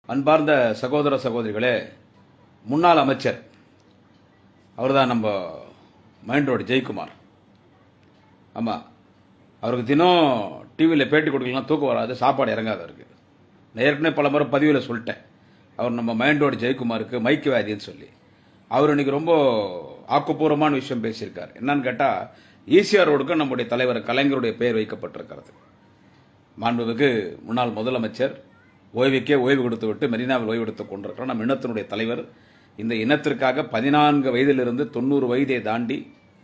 அன்பார்ந்த சகோதர சகோதரிகளே முன்னாள் அமைச்சர் அவர்தான் நம்ம மைண்ட் ரோடு ஜெயக்குமார் ஆமாம் அவருக்கு தினம் டிவியில் பேட்டி கொடுக்கலாம் தூக்கம் வராது சாப்பாடு இறங்காது அவருக்கு நான் ஏற்கனவே பல முறை பதிவில் சொல்லிட்டேன் அவர் நம்ம மைண்ட் ரோடு ஜெயக்குமாருக்கு மைக்கு வியாதின்னு சொல்லி அவர் இன்னைக்கு ரொம்ப ஆக்கப்பூர்வமான விஷயம் பேசியிருக்கார் என்னன்னு கேட்டால் ஈசிஆர் ரோடுக்கு நம்முடைய தலைவர் கலைஞருடைய பெயர் வைக்கப்பட்டிருக்கிறது மாண்புமிகு முன்னாள் முதலமைச்சர் ஓய்வுக்கே ஓய்வு கொடுத்து விட்டு மெரினாவில் ஓய்வு எடுத்துக் கொண்டிருக்கிறோம் நம் இனத்தினுடைய தலைவர் இந்த இனத்திற்காக பதினான்கு வயதிலிருந்து தொண்ணூறு வயதை தாண்டி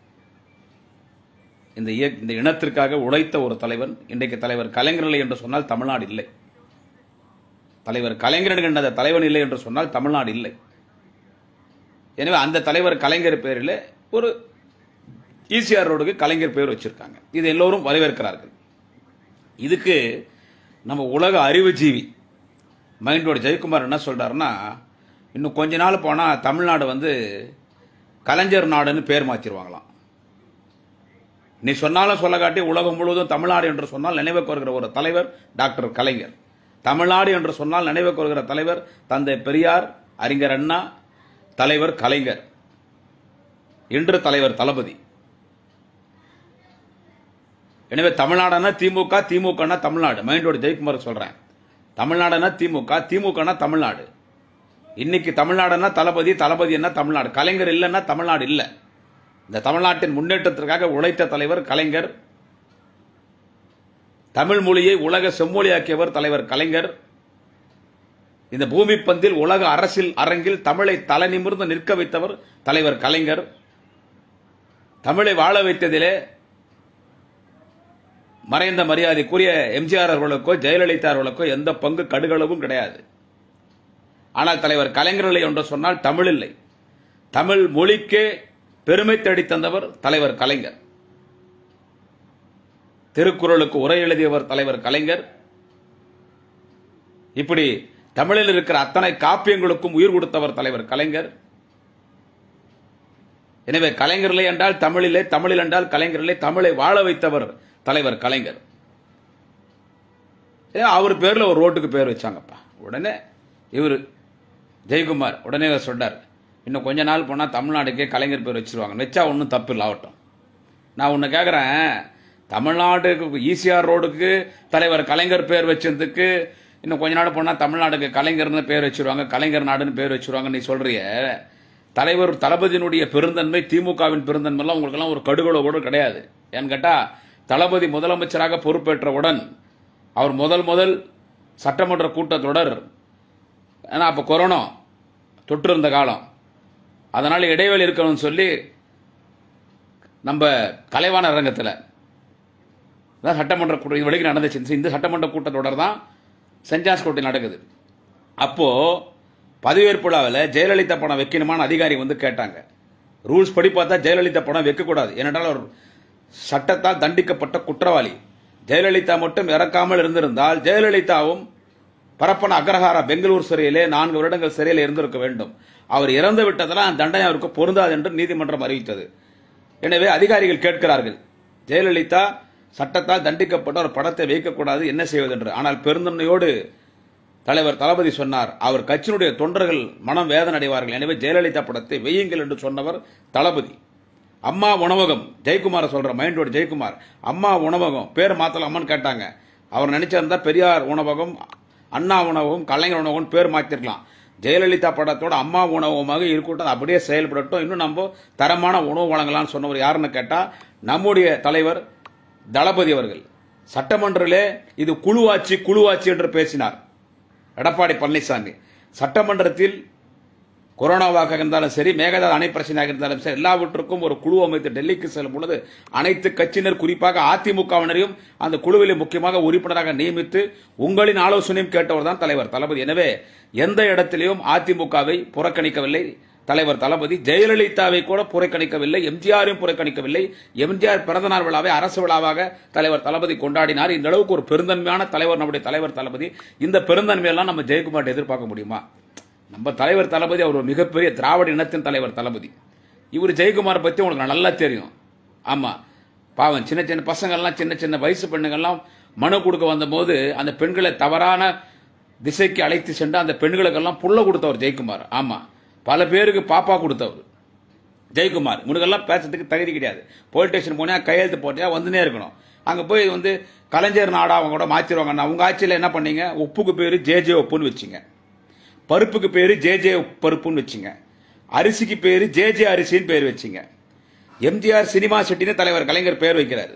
இந்த இய- இந்த இனத்திற்காக உழைத்த ஒரு தலைவன் இன்றைக்கு தலைவர் கலைஞர் இல்லை என்று சொன்னால் தமிழ்நாடு இல்லை தலைவர் கலைஞர் என்கின்ற அந்த தலைவன் இல்லை என்று சொன்னால் தமிழ்நாடு இல்லை எனவே அந்த தலைவர் கலைஞர் பேரில் ஒரு ஈசிஆர் ரோடுக்கு கலைஞர் பேர் வச்சிருக்காங்க இது எல்லோரும் வரவேற்கிறார்கள் இதுக்கு நம்ம உலக அறிவுஜீவி மைண்டோட ஜெயக்குமார் என்ன சொல்றாருன்னா இன்னும் கொஞ்ச நாள் போனா தமிழ்நாடு வந்து கலைஞர் நாடுன்னு பேர் மாத்திருவாங்களாம் நீ சொன்னாலும் சொல்ல காட்டி உலகம் முழுவதும் தமிழ்நாடு என்று சொன்னால் நினைவுக்கு வருகிற ஒரு தலைவர் டாக்டர் கலைஞர் தமிழ்நாடு என்று சொன்னால் நினைவுக்கு வருகிற தலைவர் தந்தை பெரியார் அறிஞர் அண்ணா தலைவர் கலைஞர் இன்று தலைவர் தளபதி எனவே தமிழ்நாடுனா திமுக திமுகனா தமிழ்நாடு மைண்டோட ஜெயக்குமார் சொல்றேன் தமிழ்நாடுனா திமுக திமுகனா தமிழ்நாடு இன்னைக்கு தமிழ்நாடுனா தளபதி தளபதி என்ன தமிழ்நாடு கலைஞர் இல்லைன்னா தமிழ்நாடு இல்லை இந்த தமிழ்நாட்டின் முன்னேற்றத்திற்காக உழைத்த தலைவர் கலைஞர் தமிழ் மொழியை உலக செம்மொழியாக்கியவர் தலைவர் கலைஞர் இந்த பூமி பந்தில் உலக அரசியல் அரங்கில் தமிழை தலை நிமிர்ந்து நிற்க வைத்தவர் தலைவர் கலைஞர் தமிழை வாழ வைத்ததிலே மறைந்த மரியாதைக்குரிய எம்ஜிஆர் அவர்களுக்கோ ஜெயலலிதா அவர்களுக்கோ எந்த பங்கு கடுகளவும் கிடையாது ஆனால் தலைவர் கலைஞர் இல்லை என்று சொன்னால் தமிழ் இல்லை தமிழ் மொழிக்கே பெருமை தேடி தந்தவர் தலைவர் கலைஞர் திருக்குறளுக்கு உரை எழுதியவர் தலைவர் கலைஞர் இப்படி தமிழில் இருக்கிற அத்தனை காப்பியங்களுக்கும் உயிர் கொடுத்தவர் தலைவர் கலைஞர் எனவே கலைஞரில்லை என்றால் தமிழிலே தமிழில் என்றால் கலைஞரிலே தமிழை வாழ வைத்தவர் தலைவர் கலைஞர் ஏன் அவர் பேர்ல ஒரு ரோட்டுக்கு பேர் வச்சாங்கப்பா உடனே இவர் ஜெயக்குமார் உடனே இவர் சொன்னார் இன்னும் கொஞ்ச நாள் போனா தமிழ்நாடுக்கே கலைஞர் பேர் வச்சிருவாங்க வச்சா ஒன்றும் தப்பு இல்லை ஆகட்டும் நான் உன்னை கேட்குறேன் தமிழ்நாடுக்கு ஈசிஆர் ரோடுக்கு தலைவர் கலைஞர் பேர் வச்சதுக்கு இன்னும் கொஞ்ச நாள் போனா தமிழ்நாடுக்கு கலைஞர்னு பேர் வச்சிருவாங்க கலைஞர் நாடுன்னு பேர் வச்சிருவாங்க நீ சொல்றிய தலைவர் தளபதியினுடைய பெருந்தன்மை திமுகவின் பெருந்தன்மைலாம் உங்களுக்கெல்லாம் ஒரு கடுகளோ கூட கிடையாது ஏன்னு கேட்டா தளபதி முதலமைச்சராக பொறுப்பேற்றவுடன் அவர் முதல் முதல் சட்டமன்ற கூட்டத்தொடர் ஏன்னா அப்போ கொரோனா தொற்று இருந்த காலம் அதனால இடைவெளி இருக்கணும்னு சொல்லி நம்ம கலைவாண அரங்கத்தில் அதான் சட்டமன்ற கூட்டம் இது வரைக்கும் நடந்துச்சு இந்த சட்டமன்ற கூட்டத்தொடர் தான் சென்ட் ஜான்ஸ் கோட்டை நடக்குது அப்போ பதவியேற்பு விழாவில் ஜெயலலிதா படம் வைக்கணுமான்னு அதிகாரி வந்து கேட்டாங்க ரூல்ஸ் படி பார்த்தா ஜெயலலிதா படம் வைக்கக்கூடாது ஏனென்றால் அவர் சட்டத்தால் தண்டிக்கப்பட்ட குற்றவாளி ஜெயலலிதா மட்டும் இறக்காமல் இருந்திருந்தால் ஜெயலலிதாவும் பரப்பன அக்ரஹாரா பெங்களூர் சிறையிலே நான்கு வருடங்கள் சிறையில் இருந்திருக்க வேண்டும் அவர் இறந்து விட்டதெல்லாம் அந்த தண்டனை அவருக்கு பொருந்தாது என்று நீதிமன்றம் அறிவித்தது எனவே அதிகாரிகள் கேட்கிறார்கள் ஜெயலலிதா சட்டத்தால் தண்டிக்கப்பட்ட ஒரு படத்தை வைக்கக்கூடாது என்ன செய்வது என்று ஆனால் பெருந்தன்மையோடு தலைவர் தளபதி சொன்னார் அவர் கட்சியினுடைய தொண்டர்கள் மனம் வேதனை அடைவார்கள் எனவே ஜெயலலிதா படத்தை வெய்யுங்கள் என்று சொன்னவர் தளபதி அம்மா உணவகம் ஜெயக்குமார சொல்ற மைண்டோட ஜெயக்குமார் அம்மா உணவகம் பேர் மாத்தலாமான்னு கேட்டாங்க அவர் நினைச்சிருந்தா பெரியார் உணவகம் அண்ணா உணவகம் கலைஞர் உணவகம் பேர் மாத்திருக்கலாம் ஜெயலலிதா படத்தோட அம்மா உணவகமாக இருக்கட்டும் அது அப்படியே செயல்படட்டும் இன்னும் நம்ம தரமான உணவு வழங்கலாம்னு சொன்னவர் யாருன்னு கேட்டா நம்முடைய தலைவர் தளபதி அவர்கள் சட்டமன்றிலே இது குழுவாட்சி குழுவாட்சி என்று பேசினார் எடப்பாடி பழனிசாமி சட்டமன்றத்தில் கொரோனாவாக இருந்தாலும் சரி மேகதாது அணை பிரச்சனையாக இருந்தாலும் சரி எல்லாவற்றுக்கும் ஒரு குழு அமைத்து டெல்லிக்கு செல்லும் பொழுது அனைத்து கட்சியினர் குறிப்பாக அதிமுகவினரையும் அந்த குழுவில் முக்கியமாக உறுப்பினராக நியமித்து உங்களின் ஆலோசனையும் கேட்டவர் தான் தலைவர் தளபதி எனவே எந்த இடத்திலையும் அதிமுகவை புறக்கணிக்கவில்லை தலைவர் தளபதி ஜெயலலிதாவை கூட புறக்கணிக்கவில்லை எம்ஜிஆரையும் புறக்கணிக்கவில்லை எம்ஜிஆர் பிறந்தநாள் விழாவை அரசு விழாவாக தலைவர் தளபதி கொண்டாடினார் இந்த அளவுக்கு ஒரு பெருந்தன்மையான தலைவர் நம்முடைய தலைவர் தளபதி இந்த பெருந்தன்மையெல்லாம் நம்ம ஜெயக்குமார் எதிர்பார்க்க முடியுமா நம்ம தலைவர் தளபதி அவர் ஒரு மிகப்பெரிய திராவிட இனத்தின் தலைவர் தளபதி இவர் ஜெயக்குமார் பத்தி உங்களுக்கு நல்லா தெரியும் ஆமா பாவம் சின்ன சின்ன பசங்கள்லாம் சின்ன சின்ன வயசு பெண்ணுங்கள்லாம் மனு கொடுக்க வந்தபோது அந்த பெண்களை தவறான திசைக்கு அழைத்து சென்று அந்த பெண்களுக்கெல்லாம் புள்ள கொடுத்தவர் ஜெயக்குமார் ஆமா பல பேருக்கு பாப்பா கொடுத்தவர் ஜெயக்குமார் இவனுக்கெல்லாம் பேசுறதுக்கு தகுதி கிடையாது போலீஸ் ஸ்டேஷன் போனியா கையெழுத்து போட்டியா வந்துனே இருக்கணும் அங்க போய் வந்து கலைஞர் நாடா அவங்க கூட மாத்திருவாங்க உங்க ஆட்சியில் என்ன பண்ணீங்க உப்புக்கு பேரு ஜே ஜே உப்புன்னு வச்சிங்க பருப்புக்கு பேரு ஜே ஜே பருப்புன்னு வச்சிங்க அரிசிக்கு பேரு ஜே ஜே அரிசின்னு பேர் வச்சிங்க எம்ஜிஆர் சினிமா சிட்டின்னு தலைவர் கலைஞர் பேர் வைக்கிறாரு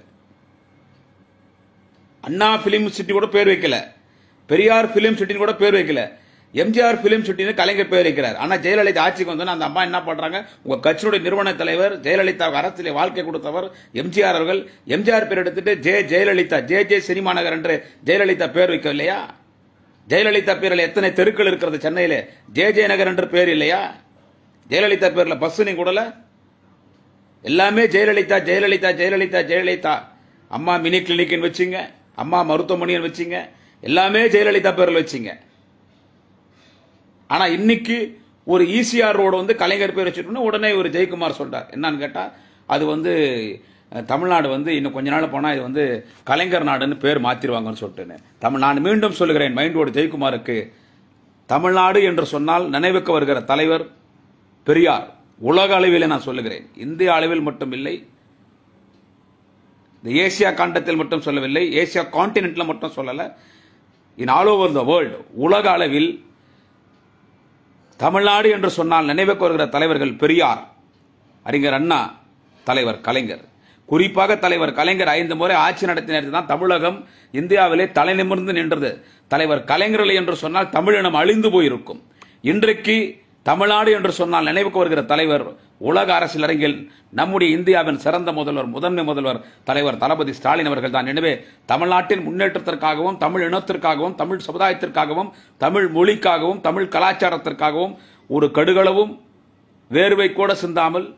அண்ணா பிலிம் சிட்டி கூட பேர் வைக்கல பெரியார் பிலிம் சிட்டின்னு கூட பேர் வைக்கல எம்ஜிஆர் பிலிம் சிட்டின்னு கலைஞர் பேர் வைக்கிறார் ஆனா ஜெயலலிதா ஆட்சிக்கு வந்தோன்னா அந்த அம்மா என்ன பண்றாங்க உங்க கட்சியுடைய நிறுவன தலைவர் ஜெயலலிதா அரசியலை வாழ்க்கை கொடுத்தவர் எம்ஜிஆர் அவர்கள் எம்ஜிஆர் பேர் எடுத்துட்டு J Jayalalithaa J J cinema Nagar என்று ஜெயலலிதா பேர் வைக்கவில்லையா ஜெயலலிதா பேரில் எத்தனை தெருக்கள் இருக்கிறது சென்னையில ஜே ஜே நகர் என்று பேர் இல்லையா ஜெயலலிதா பேர்ல பஸ் நீ கூடல எல்லாமே ஜெயலலிதா ஜெயலலிதா ஜெயலலிதா ஜெயலலிதா அம்மா மினி கிளினிக்னு வச்சிங்க அம்மா மருத்துவமனைன்னு வச்சிங்க எல்லாமே ஜெயலலிதா பேர்ல வச்சிங்க ஆனா இன்னைக்கு ஒரு ஈசிஆர் ரோடு வந்து கலைஞர் பேர் வச்சுட்டோம்னா உடனே ஒரு ஜெயக்குமார் சொல்றார் என்னன்னு கேட்டா அது வந்து அஹ், தமிழ்நாடு வந்து இன்னும் கொஞ்ச நாள் போனா இது வந்து கலைஞர் நாடுன்னு பேர் மாத்திருவாங்கன்னு சொல்லிட்டு தமிழ் நான் மீண்டும் சொல்லுகிறேன் மைண்டோடு ஜெயக்குமாருக்கு தமிழ்நாடு என்று சொன்னால் நினைவுக்கு வருகிற தலைவர் பெரியார் உலக அளவில் நான் சொல்லுகிறேன் இந்திய அளவில் மட்டும் இல்லை இந்த ஏசியா காண்டத்தில் மட்டும் சொல்லவில்லை ஏசியா கான்டினென்ட்ல மட்டும் சொல்லல in all over the world உலக அளவில் தமிழ்நாடு என்று சொன்னால் நினைவுக்கு வருகிற தலைவர்கள் பெரியார் அறிஞர் அண்ணா தலைவர் கலைஞர் குறிப்பாக தலைவர் கலைஞர் ஐந்து முறை ஆட்சி நடத்தினர் தான் தமிழகம் இந்தியாவிலே தலை நிமிர்ந்து நின்றது தலைவர் கலைஞர் என்று சொன்னால் தமிழினம் அழிந்து போயிருக்கும் இன்றைக்கு தமிழ்நாடு என்று சொன்னால் நினைவுக்கு வருகிற தலைவர் உலக அரசியல் அரங்கில் நம்முடைய இந்தியாவின் சிறந்த முதல்வர் முதன்மை முதல்வர் தலைவர் தளபதி ஸ்டாலின் அவர்கள் தான் எனவே தமிழ்நாட்டின் முன்னேற்றத்திற்காகவும் தமிழ் இனத்திற்காகவும் தமிழ் சமுதாயத்திற்காகவும் தமிழ் மொழிக்காகவும் தமிழ் கலாச்சாரத்திற்காகவும் ஒரு கடுகளவும் வேர்வை கூட சிந்தாமல்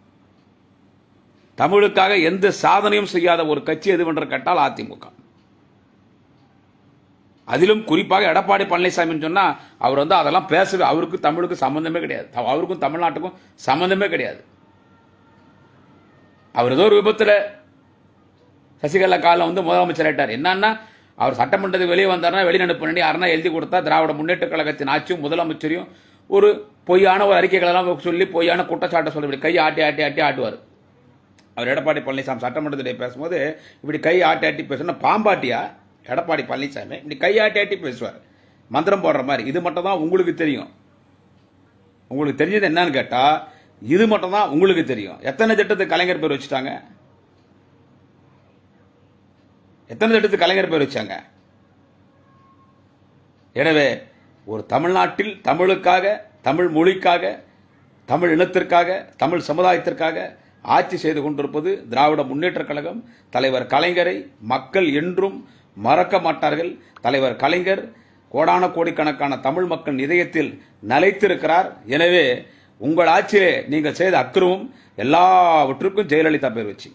தமிழுக்காக எந்த சாதனையும் செய்யாத ஒரு கட்சி எதுவென்று கேட்டால் அதிமுக அதிலும் குறிப்பாக எடப்பாடி பழனிசாமி சொன்னா அவர் வந்து அதெல்லாம் பேசவே அவருக்கு தமிழுக்கு சம்பந்தமே கிடையாது அவருக்கும் தமிழ்நாட்டுக்கும் சம்பந்தமே கிடையாது அவர் ஏதோ ஒரு விபத்துல சசிகலா காலம் வந்து முதலமைச்சர் ஆயிட்டார் என்னன்னா அவர் சட்டமன்றத்துக்கு வெளியே வந்தார்னா வெளிநடப்பு பண்ணி யாருன்னா எழுதி கொடுத்தா திராவிட முன்னேற்ற கழகத்தின் ஆட்சியும் முதலமைச்சரையும் ஒரு பொய்யான ஒரு அறிக்கைகளெல்லாம் சொல்லி பொய்யான குற்றச்சாட்டை சொல்லி இப்படி கை ஆட்டி ஆட்டி ஆட்டி ஆட்டுவார் அவர் எடப்பாடி பழனிசாமி சட்டமன்றத்தில் பேசும்போது இப்படி கை ஆட்டி ஆட்டி பேசணும் பாம்பாட்டியா எடப்பாடி பழனிசாமி இப்படி கை ஆட்டி ஆட்டி பேசுவார் மந்திரம் போடுற மாதிரி இது மட்டும் தான் உங்களுக்கு தெரியும் உங்களுக்கு தெரிஞ்சது என்னன்னு கேட்டா இது மட்டும் தான் உங்களுக்கு தெரியும் எத்தனை திட்டத்துக்கு கலைஞர் பேர் வச்சுட்டாங்க எத்தனை திட்டத்துக்கு கலைஞர் பேர் வச்சாங்க எனவே ஒரு தமிழ்நாட்டில் தமிழுக்காக தமிழ் மொழிக்காக தமிழ் இனத்திற்காக தமிழ் சமுதாயத்திற்காக ஆட்சி செய்து கொண்டிருப்பது திராவிட முன்னேற்ற கழகம் தலைவர் கலைஞரை மக்கள் என்றும் மறக்க மாட்டார்கள் தலைவர் கலைஞர் கோடான கோடிக்கணக்கான தமிழ் மக்கள் இதயத்தில் நிலைத்திருக்கிறார் எனவே உங்கள் ஆட்சியிலே நீங்கள் செய்த அக்கிரமம் எல்லாவற்றுக்கும் ஜெயலலிதா பேர் வச்சீங்க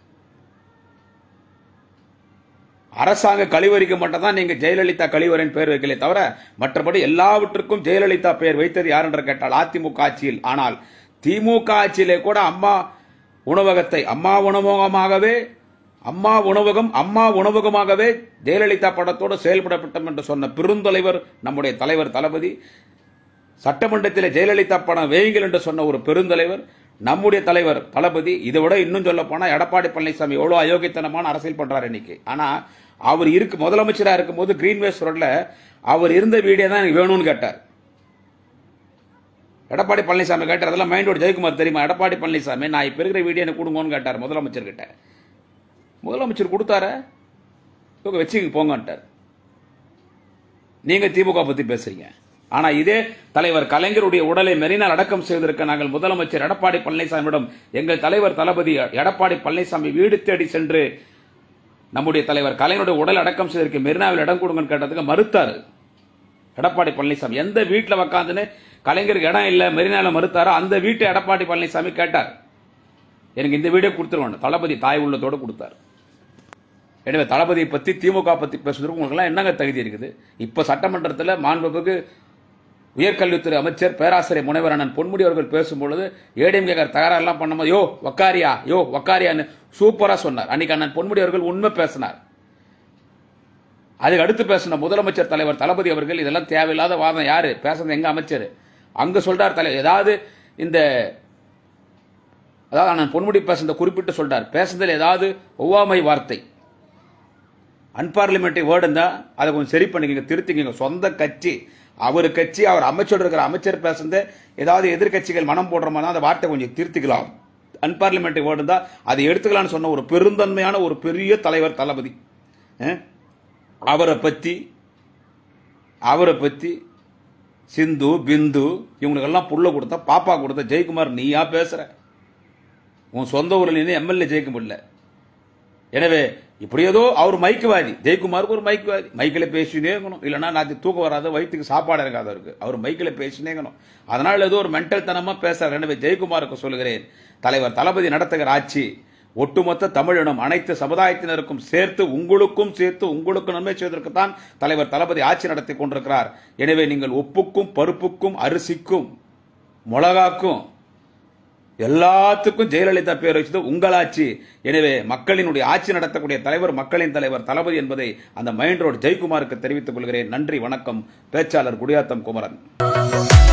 அரசாங்க கழிவறைக்கு மட்டும் தான் நீங்க ஜெயலலிதா கழிவறைன்னு பேர் வைக்கலே தவிர மற்றபடி எல்லாவற்றுக்கும் ஜெயலலிதா பெயர் வைத்தது யார் என்று கேட்டால் அதிமுக ஆட்சியில் ஆனால் திமுக ஆட்சியிலே கூட அம்மா உணவகத்தை அம்மா உணவகமாகவே அம்மா உணவகம் அம்மா உணவகமாகவே ஜெயலலிதா படத்தோடு செயல்படப்பட்டோம் என்று சொன்ன பெருந்தலைவர் நம்முடைய தலைவர் தளபதி சட்டமன்றத்தில் ஜெயலலிதா படம் வேயுங்கள் என்று சொன்ன ஒரு பெருந்தலைவர் நம்முடைய தலைவர் தளபதி இதை விட இன்னும் சொல்ல போனா எடப்பாடி பழனிசாமி எவ்வளவு அயோக்கியத்தனமான அரசியல் பண்றாரு இன்னைக்கு ஆனா அவர் இருக்கு முதலமைச்சரா இருக்கும்போது கிரீன்வேஸ் ரோட்ல அவர் இருந்த வீடியோ தான் எனக்கு வேணும்னு கேட்டார் எடப்பாடி பழனிசாமி கேட்டார் அதெல்லாம் மைண்டோட ஜெயக்குமார் தெரியுமா எடப்பாடி பழனிசாமி நான் இப்ப இருக்கிற வீடியோ எனக்கு கொடுங்கன்னு கேட்டார் முதலமைச்சர் கிட்ட முதலமைச்சர் கொடுத்தார இவங்க வச்சுக்க போங்கன்ட்டார் நீங்க திமுக பத்தி பேசுறீங்க ஆனா இதே தலைவர் கலைஞருடைய உடலை மெரினால் அடக்கம் செய்வதற்கு நாங்கள் முதலமைச்சர் எடப்பாடி பழனிசாமியிடம் எங்கள் தலைவர் தளபதி எடப்பாடி பழனிசாமி வீடு தேடி சென்று நம்முடைய தலைவர் கலைஞருடைய உடல் அடக்கம் செய்வதற்கு மெரினாவில் இடம் கொடுங்கன்னு கேட்டதுக்கு மறுத்தாரு எடப்பாடி பழனிசாமி எந்த வீட்டில் உக்காந்துன்னு கலைஞருக்கு இடம் இல்ல மெரினால மறுத்தாரோ அந்த வீட்டை எடப்பாடி பழனிசாமி கேட்டார் எனக்கு இந்த வீடியோ கொடுத்துருவாங்க தளபதி தாய் உள்ளத்தோடு கொடுத்தார் எனவே தளபதியை பத்தி திமுக பத்தி பேசுறதுக்கு உங்களுக்குலாம் என்னங்க தகுதி இருக்குது இப்ப சட்டமன்றத்தில் மாண்புமிகு உயர்கல்வித்துறை அமைச்சர் பேராசிரியர் முனைவர் அண்ணன் பொன்முடி அவர்கள் பேசும்பொழுது ஏடிஎம்கே தகராறுலாம் பண்ணும்போது யோ வக்காரியா யோ வக்காரியான்னு சூப்பரா சொன்னார் அன்னைக்கு அண்ணன் பொன்முடி அவர்கள் உண்மை பேசினார் அதுக்கு அடுத்து பேசின முதலமைச்சர் தலைவர் தளபதி அவர்கள் இதெல்லாம் தேவையில்லாத வாதம் யாரு பேசுறது எங்க அமைச்சர் அங்க சொல்றார் தலை ஏதாவது இந்த அதாவது நான் பொன்முடி பேசுனத குறிப்பிட்டு சொல்றார் பேசுனதில் ஏதாவது ஒவ்வாமை வார்த்தை அன்பார்லிமெண்ட்ரி வேர்டு இருந்தா அதை கொஞ்சம் சரி பண்ணிக்கங்க திருத்திக்கங்க சொந்த கட்சி அவர் கட்சி அவர் அமைச்சர் இருக்கிற அமைச்சர் பேசுனது ஏதாவது எதிர்க்கட்சிகள் மனம் போடுற மாதிரி தான் அந்த வார்த்தை கொஞ்சம் திருத்திக்கலாம் அன்பார்லிமெண்ட்ரி வேர்டு இருந்தா அதை எடுத்துக்கலாம்னு சொன்ன ஒரு பெருந்தன்மையான ஒரு பெரிய தலைவர் தளபதி அஹ்? அவரை பத்தி அவரை பத்தி சிந்து பிந்து இவங்களுக்கெல்லாம் புள்ள கொடுத்தா பாப்பா கொடுத்த ஜெயக்குமார் நீயா பேசுற உன் சொந்த ஊரில் நின்று எம்எல்ஏ ஜெயிக்க முடியல எனவே இப்படி ஏதோ அவர் மைக்குவாதி ஜெயக்குமாருக்கு ஒரு மைக்குவாதி மைக்கில் பேசினே இருக்கணும் இல்லைன்னா நாத்தி தூக்கம் வராத வயிற்றுக்கு சாப்பாடு இறங்காத இருக்கு அவர் மைக்கில் பேசினே இருக்கணும் அதனால ஏதோ ஒரு மென்டல் தனமா பேசுறாரு எனவே ஜெயக்குமாருக்கு சொல்லுகிறேன் தலைவர் தளபதி நடத்துகிற ஆட்சி ஒட்டுமொத்த தமிழினம் அனைத்து சமுதாயத்தினருக்கும் சேர்த்து உங்களுக்கும் சேர்த்து உங்களுக்கு நன்மை செய்வதற்குத்தான் தலைவர் தளபதி ஆட்சி நடத்தி கொண்டிருக்கிறார் எனவே நீங்கள் உப்புக்கும் பருப்புக்கும் அரிசிக்கும் மிளகாக்கும் எல்லாத்துக்கும் ஜெயலலிதா பேர் வச்சது உங்களாட்சி எனவே மக்களினுடைய ஆட்சி நடத்தக்கூடிய தலைவர் மக்களின் தலைவர் தளபதி என்பதை அந்த மைண்ட் ரோடு ஜெயக்குமாருக்கு தெரிவித்துக் கொள்கிறேன் நன்றி வணக்கம் பேச்சாளர் குடியாத்தம் குமரன்